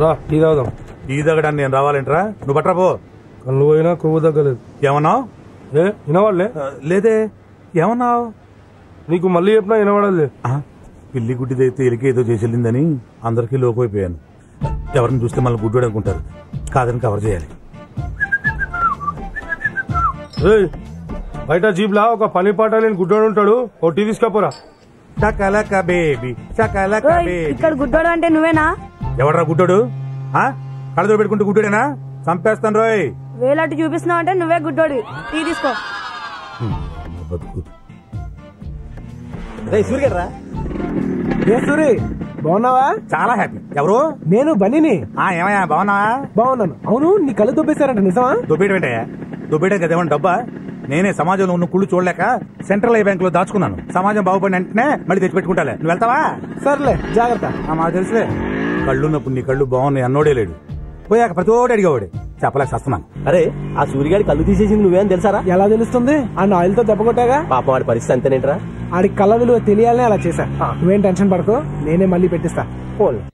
రా టీ తాగుదాం ఈ దగ్గడానికి నేను రావాలంటరా నువ్వు పట్రా పో కళ్ళు పోయినా కొవ్వు తగ్గలేదు ఏమన్నావు ఏ వినవాళ్ళే లేదే ఏమన్నావు నీకు మళ్ళీ చెప్పినా వినవాడలే పిల్లి గుడ్డిదైతే ఎలికి ఏదో చేసి వెళ్ళిందని అందరికీ లోకైపోయాను ఎవరిని చూస్తే మళ్ళీ గుడ్డోడు అనుకుంటారు కాదని కవర్ చేయాలి ఏయ్ బయట జీప్ లా ఒక పని పాట లేని గుడ్డోడు ఉంటాడు ఓ టీ తీసుకపోరా షకలక బేబీ షకలక ఓయ్, బేబీ ఇక్కడ గుడ్డోడు అంటే నువ్వేనా ఎవడ్రా గుడ్డోడు ఆ కళ్ళతో పెట్టుకుంటూ గుడ్డోడేనా చంపేస్తాను రోయ్ వేలట్టు చూపిస్తున్నావు అంటే నువ్వే గుడ్డోడి టీ తీసుకో బతుకు సూర్యరా ఏ సూరి బాగున్నావా చాలా హ్యాపీ ఎవరు నేను బనీని ఆ ఏమయ్యా బాగున్నావా బాగున్నాను అవును నీ కళ్ళు దొబ్బేశారంట నిజమా దుబ్బేయడం ఏంటయ్యా దుబ్బేయడం కదా ఏమన్నా డబ్బా నేనే సమాజంలో ఉన్న కుళ్ళు చూడలేక సెంట్రల్ ఐ బ్యాంక్ లో దాచుకున్నాను సమాజం బాగుపడిన వెంటనే మళ్ళీ తెచ్చి పెట్టుకుంటాలే నువ్వు వెళ్తావా సర్లే జాగ్రత్త ఆ, మాకు తెలుసులే కళ్ళున్నప్పుడు నీ కళ్ళు బాగున్నాయి అన్నోడే లేడు పోయాక ప్రతి ఓడి అడిగేవాడు చెప్పలేక వస్తున్నాను అరే ఆ సూర్యగాడి కళ్ళు తీసేసింది నువ్వేం తెలుసారా ఎలా తెలుస్తుంది ఆ ఆయిల్ తో దెబ్బ కొట్టాగా పాపం వాడి పరిస్థితి అంతేనేంట్రా ఆడికి కళ్ళ విలువ తెలియాలనే అలా చేశా నువ్వేం టెన్షన్ పడకు నేనే మళ్ళీ పెట్టిస్తా పోల్